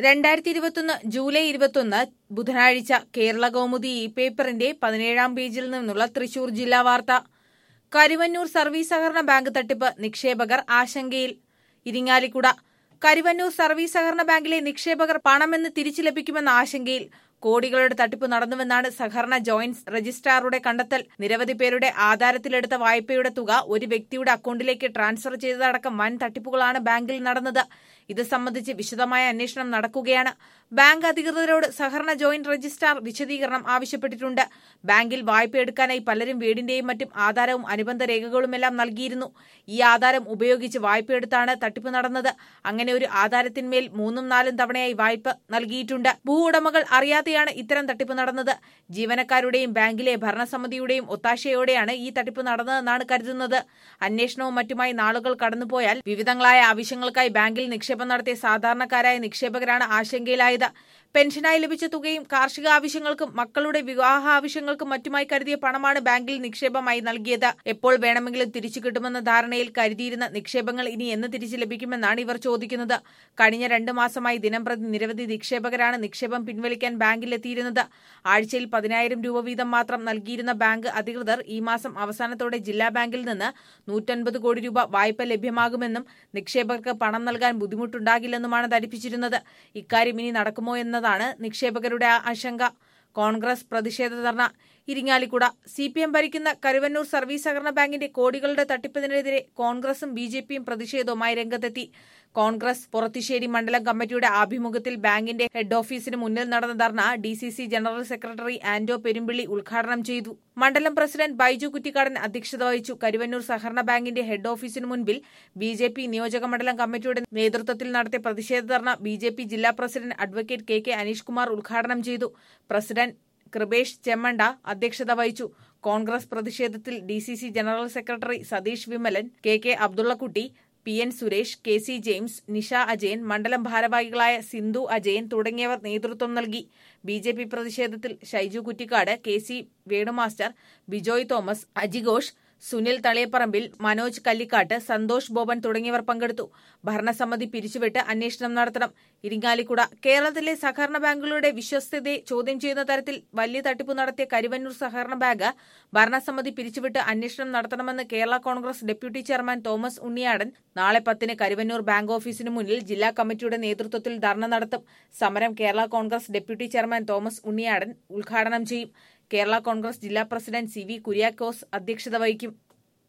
രണ്ടായിരത്തി ഇരുപത്തൊന്ന് ജൂലൈ ഇരുപത്തൊന്ന് ബുധനാഴ്ച കേരള കൗമുദി ഇ പേപ്പറിന്റെ പതിനേഴാം പേജിൽ നിന്നുള്ള തൃശൂർ ജില്ലാ വാർത്ത കരുവന്നൂർ സർവീസ് സഹകരണ ബാങ്ക് തട്ടിപ്പ് നിക്ഷേപകർ ആശങ്കയിൽ ഇരിങ്ങാലിക്കുട കരുവന്നൂർ സർവീസ് സഹകരണ ബാങ്കിലെ നിക്ഷേപകർ പണമെന്ന് തിരിച്ചു ലഭിക്കുമെന്ന ആശങ്കയിൽ കോടികളുടെ തട്ടിപ്പ് നടന്നുവെന്നാണ് സഹകരണ ജോയിന്റ് രജിസ്ട്രാറുടെ കണ്ടെത്തൽ നിരവധി പേരുടെ ആധാരത്തിലെടുത്ത വായ്പയുടെ തുക ഒരു വ്യക്തിയുടെ അക്കൌണ്ടിലേക്ക് ട്രാൻസ്ഫർ ചെയ്തതടക്കം വൻ തട്ടിപ്പുകളാണ് ബാങ്കിൽ നടന്നത് ഇത് സംബന്ധിച്ച് വിശദമായ അന്വേഷണം നടക്കുകയാണ് ബാങ്ക് അധികൃതരോട് സഹകരണ ജോയിന്റ് രജിസ്ട്രാർ വിശദീകരണം ആവശ്യപ്പെട്ടിട്ടുണ്ട് ബാങ്കിൽ വായ്പ എടുക്കാനായി പലരും വീടിന്റെയും മറ്റും ആധാരവും അനുബന്ധ രേഖകളുമെല്ലാം നൽകിയിരുന്നു ഈ ആധാരം ഉപയോഗിച്ച് വായ്പയെടുത്താണ് തട്ടിപ്പ് നടന്നത് അങ്ങനെ ഒരു ആധാരത്തിന്മേൽ മൂന്നും നാലും തവണയായി വായ്പ നൽകിയിട്ടുണ്ട് ഭൂ ഉടമകൾ അറിയാതെയാണ് ഇത്തരം തട്ടിപ്പ് നടന്നത് ജീവനക്കാരുടെയും ബാങ്കിലെ ഭരണസമിതിയുടെയും ഒത്താശയോടെയാണ് ഈ തട്ടിപ്പ് നടന്നതെന്നാണ് കരുതുന്നത് അന്വേഷണവും മറ്റുമായി നാളുകൾ കടന്നുപോയാൽ വിവിധങ്ങളായ ആവശ്യങ്ങൾക്കായി ബാങ്കിൽ നിക്ഷേപം നടത്തിയ സാധാരണക്കാരായ നിക്ഷേപകരാണ് ആശങ്കയിലായത് പെൻഷനായി ലഭിച്ച തുകയും കാർഷിക ആവശ്യങ്ങൾക്കും മക്കളുടെ വിവാഹ ആവശ്യങ്ങൾക്കും മറ്റുമായി കരുതിയ പണമാണ് ബാങ്കിൽ നിക്ഷേപമായി നൽകിയത് എപ്പോൾ വേണമെങ്കിലും തിരിച്ചു കിട്ടുമെന്ന ധാരണയിൽ കരുതിയിരുന്ന നിക്ഷേപങ്ങൾ ഇനി എന്ന് തിരിച്ചു ലഭിക്കുമെന്നാണ് ഇവർ ചോദിക്കുന്നത് കഴിഞ്ഞ രണ്ട് മാസമായി ദിനംപ്രതി നിരവധി നിക്ഷേപകരാണ് നിക്ഷേപം പിൻവലിക്കാൻ ബാങ്കിലെത്തിയിരുന്നത് ആഴ്ചയിൽ പതിനായിരം രൂപ വീതം മാത്രം നൽകിയിരുന്ന ബാങ്ക് അധികൃതർ ഈ മാസം അവസാനത്തോടെ ജില്ലാ ബാങ്കിൽ നിന്ന് നൂറ്റൻപത് കോടി രൂപ വായ്പ ലഭ്യമാകുമെന്നും നിക്ഷേപകർക്ക് പണം നൽകാൻ ബുദ്ധിമുട്ടുണ്ടാകില്ലെന്നുമാണ് ധരിപ്പിച്ചിരുന്നത് ഇക്കാര്യം ഇനി നടക്കുമോ എന്നതാണ് നിക്ഷേപകരുടെ ആശങ്ക കോൺഗ്രസ് പ്രതിഷേധ dharna Irinjalakuda C P M ഭരിക്കുന്ന കരുവന്നൂർ സർവീസ് സഹകരണ ബാങ്കിന്റെ കോടികളുടെ തട്ടിപ്പിനെതിരെ കോൺഗ്രസും ബി ജെ പിയും പ്രതിഷേധവുമായി രംഗത്തെത്തി കോൺഗ്രസ് പുറത്തിശ്ശേരി മണ്ഡലം കമ്മിറ്റിയുടെ ആഭിമുഖ്യത്തിൽ ബാങ്കിന്റെ ഹെഡ് ഓഫീസിന് മുന്നിൽ നടന്ന dharna D C C general secretary Anto Perumpilly ഉദ്ഘാടനം ചെയ്തു മണ്ഡലം പ്രസിഡന്റ് ബൈജു കുറ്റിക്കാടൻ അധ്യക്ഷത വഹിച്ചു കരുവന്നൂർ സഹകരണ ബാങ്കിന്റെ ഹെഡ് ഓഫീസിന് മുൻപിൽ ബി ജെ പി നിയോജക മണ്ഡലം കമ്മിറ്റിയുടെ നേതൃത്വത്തിൽ നടത്തിയ പ്രതിഷേധ ധർണ ബി ജെ പി ജില്ലാ president advocate K K Aneesh Kumar ഉദ്ഘാടനം ചെയ്തു പ്രസിഡന്റ് കൃപേഷ് ചെമ്മണ്ട അധ്യക്ഷത വഹിച്ചു കോൺഗ്രസ് പ്രതിഷേധത്തിൽ D C C general secretary Satheesh Vimalan K K Abdullakutty P N Suresh K C James Nisha Ajayan മണ്ഡലം ഭാരവാഹികളായ സിന്ധു അജയൻ തുടങ്ങിയവർ നേതൃത്വം നൽകി ബി ജെ പി പ്രതിഷേധത്തിൽ ഷൈജു കുറ്റിക്കാട് കെ സി വേണുമാസ്റ്റർ ബിജോയ് തോമസ് അജിഘോഷ് സുനിൽ തളിയപ്പറമ്പിൽ മനോജ് കല്ലിക്കാട്ട് സന്തോഷ് ബോബൻ തുടങ്ങിയവർ പങ്കെടുത്തു ഭരണസമിതി പിരിച്ചുവിട്ട് അന്വേഷണം നടത്തണം ഇരിങ്ങാലിക്കുട കേരളത്തിലെ സഹകരണ ബാങ്കുകളുടെ വിശ്വസ്തതയെ ചോദ്യം ചെയ്യുന്ന തരത്തിൽ വലിയ തട്ടിപ്പ് നടത്തിയ കരുവന്നൂർ സഹകരണ ബാങ്ക് ഭരണസമിതി പിരിച്ചുവിട്ട് അന്വേഷണം നടത്തണമെന്ന് Kerala Congress deputy chairman Thomas Unniyadan നാളെ പത്തിന് കരുവന്നൂർ ബാങ്ക് ഓഫീസിന് മുന്നിൽ ജില്ലാ കമ്മിറ്റിയുടെ നേതൃത്വത്തിൽ ധർണ നടത്തും സമരം Kerala Congress deputy chairman Thomas Unniyadan ഉദ്ഘാടനം ചെയ്യും കേരള കോൺഗ്രസ് ജില്ലാ പ്രസിഡന്റ് സി വി കുര്യാക്കോസ് അധ്യക്ഷത വഹിക്കും